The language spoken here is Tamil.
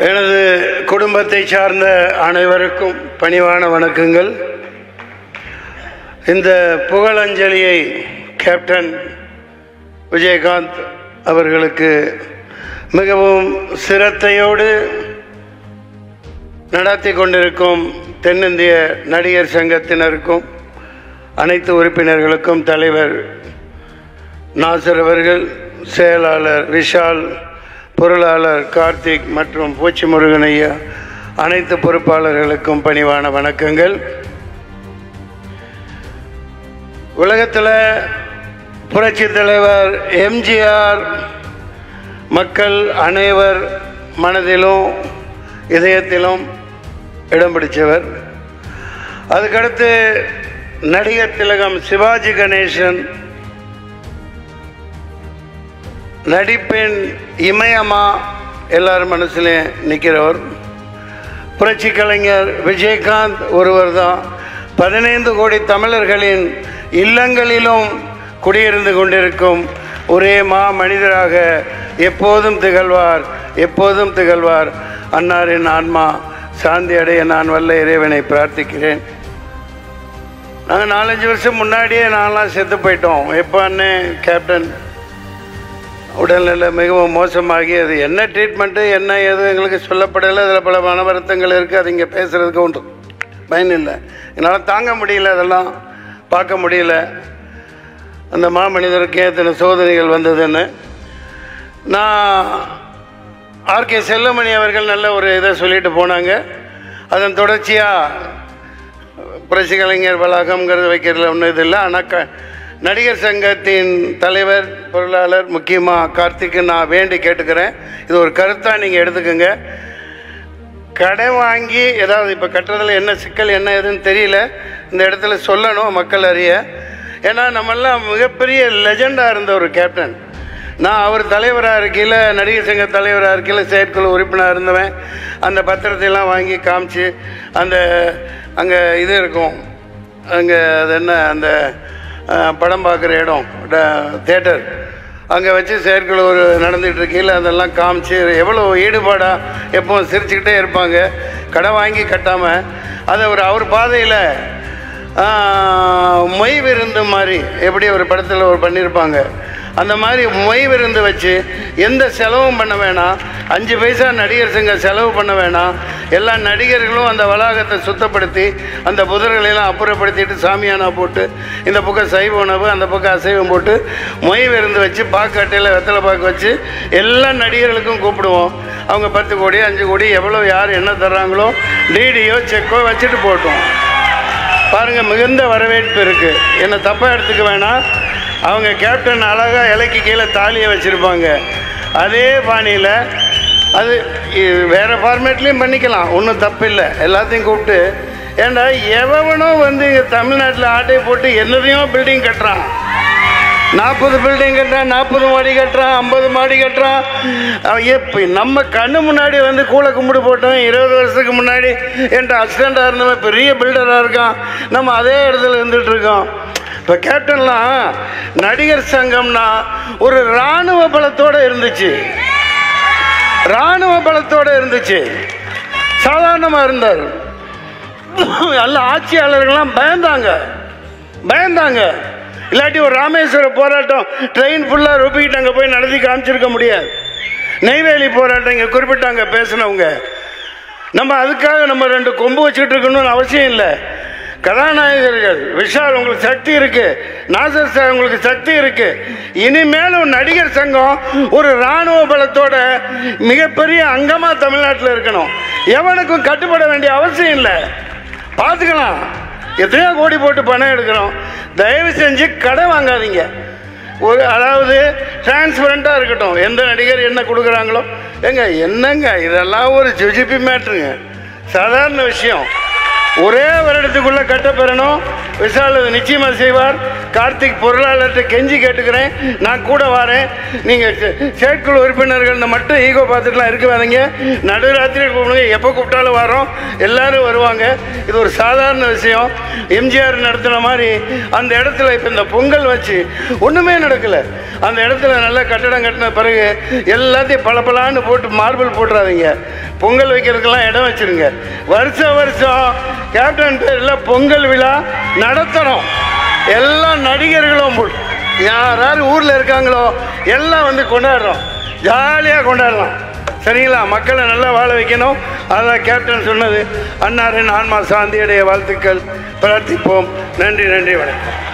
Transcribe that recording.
எனது குடும்பத்தை சார்ந்த அனைவருக்கும் பணிவான வணக்கங்கள் இந்த புகழஞ்சலியை கேப்டன் விஜயகாந்த் அவர்களுக்கு மிகவும் சிரத்தையோடு நடத்தி கொண்டிருக்கும் தென்னிந்திய நடிகர் சங்கத்தினருக்கும் அனைத்து உறுப்பினர்களுக்கும் தலைவர் நாசர் அவர்கள் செயலாளர் விஷால் பொருளாளர் கார்த்திக் மற்றும் பூச்சி முருகன் ஐயா அனைத்து பொறுப்பாளர்களுக்கும் பணிவான வணக்கங்கள் உலகத்தில் புரட்சி தலைவர் எம்ஜிஆர் மக்கள் அனைவர் மனதிலும் இதயத்திலும் இடம் பிடிச்சவர் அதுக்கடுத்து நடிகர் திலகம் சிவாஜி கணேசன் நடிப்பின் இமயமா எல்லார் மனசுலையும் நிற்கிறவர் புரட்சி கலைஞர் விஜயகாந்த் ஒருவர் தான் பதினைந்து கோடி தமிழர்களின் இல்லங்களிலும் குடியிருந்து கொண்டிருக்கும் ஒரே மா மனிதராக எப்போதும் திகழ்வார் எப்போதும் திகழ்வார் அன்னாரின் ஆன்மா சாந்தி அடைய நான் வல்ல இறைவனை பிரார்த்திக்கிறேன் நாங்கள் நாலஞ்சு வருஷம் முன்னாடியே நான்லாம் செத்து போயிட்டோம் எப்போ அண்ணன் கேப்டன் உடல்நிலை மிகவும் மோசமாகி அது என்ன ட்ரீட்மெண்ட்டு என்ன ஏது எங்களுக்கு சொல்லப்படலை அதில் பல மன வருத்தங்கள் இருக்குது அது இங்கே பேசுகிறதுக்கு உண்டு பயன் இல்லை என்னால் தாங்க முடியல அதெல்லாம் பார்க்க முடியல அந்த மாமனிதருக்கு எத்தனை சோதனைகள் வந்ததுன்னு நான் ஆர்கே செல்லமணி அவர்கள் நல்ல ஒரு இதை சொல்லிட்டு போனாங்க அதன் தொடர்ச்சியாக புரட்சி கலைஞர் வளாகம்ங்கிறது வைக்கிறதுல ஒன்றும் இது இல்லை ஆனால் க நடிகர் சங்கத்தின் தலைவர் பொருளாளர் முக்கியமாக கார்த்திக்கு நான் வேண்டி கேட்டுக்கிறேன் இது ஒரு கருத்தாக நீங்கள் எடுத்துக்கோங்க கடன் வாங்கி ஏதாவது இப்போ கட்டுறதுல என்ன சிக்கல் என்ன ஏதுன்னு தெரியல இந்த இடத்துல சொல்லணும் மக்கள் அறிய ஏன்னா நம்மெல்லாம் மிகப்பெரிய லெஜெண்டாக இருந்த ஒரு கேப்டன் நான் அவர் தலைவராக இருக்கையில் நடிகர் சங்க தலைவராக இருக்கையில் செயற்குழு உறுப்பினராக இருந்தவன் அந்த பத்திரத்தையெல்லாம் வாங்கி காமிச்சு அந்த அங்கே இது இருக்கும் அங்கே அது என்ன அந்த அஹ், படம் பார்க்குற இடம் தேட்டர் அங்கே வச்சு செயற்குழு ஒரு நடந்துகிட்டு இருக்கையில் அதெல்லாம் காமிச்சு எவ்வளோ ஈடுபாடாக எப்பவும் சிரிச்சுக்கிட்டே இருப்பாங்க கடன் வாங்கி கட்டாமல் அதை ஒரு அவர் பாதையில் மொய் விருந்து மாதிரி எப்படி ஒரு படத்தில் ஒரு பண்ணியிருப்பாங்க அந்த மாதிரி மொய் விருந்து வச்சு எந்த செலவும் பண்ண வேணாம் அஞ்சு பைசா நடிகர் சங்க செலவு பண்ண வேணாம் எல்லா நடிகர்களும் அந்த வளாகத்தை சுத்தப்படுத்தி அந்த புதர்களெல்லாம் அப்புறப்படுத்திட்டு சாமியானா போட்டு இந்த பக்கம் சைவ உணவு அந்த பக்கம் அசைவம் போட்டு மொய் விருந்து வச்சு பாக்காட்டையில் வெத்தலை பாக்கு வச்சு எல்லா நடிகர்களுக்கும் கூப்பிடுவோம் அவங்க பத்து கோடி அஞ்சு கோடி எவ்வளோ யார் என்ன தர்றாங்களோ டிடியோ செக்கோ வச்சுட்டு போட்டோம் பாருங்க மிகுந்த வரவேற்பு இருக்கு என்னை தப்பாக எடுத்துக்க வேணாம் அவங்க கேப்டன் அழகாக இலைக்கு கீழே தாலியை வச்சுருப்பாங்க அதே பாணியில் அது இ- வேற ஃபார்மேட்லேயும் பண்ணிக்கலாம் ஒன்றும் தப்பு இல்லை எல்லாத்தையும் கூப்பிட்டு ஏண்டா எவனும் வந்து இங்கே தமிழ்நாட்டில் ஆட்டை போட்டு என்னதையும் பில்டிங் கட்டுறான் நாற்பது பில்டிங் கட்டுறான் நாற்பது மாடி கட்டுறான் ஐம்பது மாடி கட்டுறான் அவன் எப்ப நம்ம கண்ணு முன்னாடி வந்து கூலை கும்பிடு போட்டோம் இருபது வருஷத்துக்கு முன்னாடி என்கிட்ட அசிஸ்டண்டாக இருந்தவன் பெரிய பில்டராக இருக்கான் நம்ம அதே இடத்துல இருந்துட்டு இருக்கோம் இப்போ கேப்டன்லாம் நடிகர் சங்கம்னா ஒரு இராணுவ பலத்தோடு இருந்துச்சு இராணுவ பலத்தோடு இருந்துச்சு சாதாரணமாக இருந்தார் நல்ல ஆட்சியாளர்கள்லாம் பயந்தாங்க பயந்தாங்க இல்லாட்டி ஒரு ராமேஸ்வர போராட்டம் ட்ரெயின் ஃபுல்லாக ரொப்பிக்கிட்டு அங்கே போய் நடத்தி காமிச்சிருக்க முடியாது நெய்வேலி போராட்டம் இங்கே குறிப்பிட்டாங்க பேசினவங்க நம்ம அதுக்காக நம்ம ரெண்டு கொம்பு வச்சுக்கிட்டு இருக்கணும்னு அவசியம் இல்லை கதாநாயகர்கள் விஷால் உங்களுக்கு சக்தி இருக்கு நாசர் சார் உங்களுக்கு சக்தி இருக்கு இனிமேலும் நடிகர் சங்கம் ஒரு ராணுவ பலத்தோட மிகப்பெரிய அங்கமா தமிழ்நாட்டில் இருக்கணும் எவனுக்கும் கட்டுப்பட வேண்டிய அவசியம் இல்லை பார்த்துக்கலாம் எத்தனையோ கோடி போட்டு பணம் எடுக்கிறோம் தயவு செஞ்சு கடை வாங்காதீங்க ஒரு அதாவது டிரான்ஸ்பரண்ட்டாக இருக்கட்டும் எந்த நடிகர் என்ன கொடுக்குறாங்களோ ஏங்க என்னங்க இதெல்லாம் ஒரு ஜுஜிபி மேட்ருங்க சாதாரண விஷயம் ஒரே வருடத்துக்குள்ளே கட்ட பெறணும் விஷால் அது நிச்சயமாக செய்வார் கார்த்திக் பொருளாளர்கிட்ட கெஞ்சி கேட்டுக்கிறேன் நான் கூட வரேன் நீங்கள் செயற்குழு உறுப்பினர்கள் இந்த மட்டும் ஈகோ பார்த்துட்டுலாம் இருக்காதீங்க நடுராத்திரி கூப்பிடுங்க எப்போ கூப்பிட்டாலும் வரோம் எல்லாரும் வருவாங்க இது ஒரு சாதாரண விஷயம் எம்ஜிஆர் நடத்தின மாதிரி அந்த இடத்துல இப்போ இந்த பொங்கல் வச்சு ஒன்றுமே நடக்கலை அந்த இடத்துல நல்ல கட்டடம் கட்டின பிறகு எல்லாத்தையும் பளபளன்னு போட்டு மார்பிள் போட்டுறாதீங்க பொங்கல் வைக்கிறதுக்கெல்லாம் இடம் வச்சிருங்க வருஷம் வருஷம் கேப்டன் பேரில் பொங்கல் விழா நடத்தணும் எல்லா நடிகர்களும் போ- யார் யார் ஊரில் இருக்காங்களோ எல்லாம் வந்து கொண்டாடுறோம் ஜாலியாக கொண்டாடலாம் சரிங்களா மக்களை நல்லா வாழ வைக்கணும் அதான் கேப்டன் சொன்னது அன்னாரின் ஆன்மா சாந்தியுடைய வாழ்த்துக்கள் பிரார்த்திப்போம் நன்றி நன்றி வணக்கம்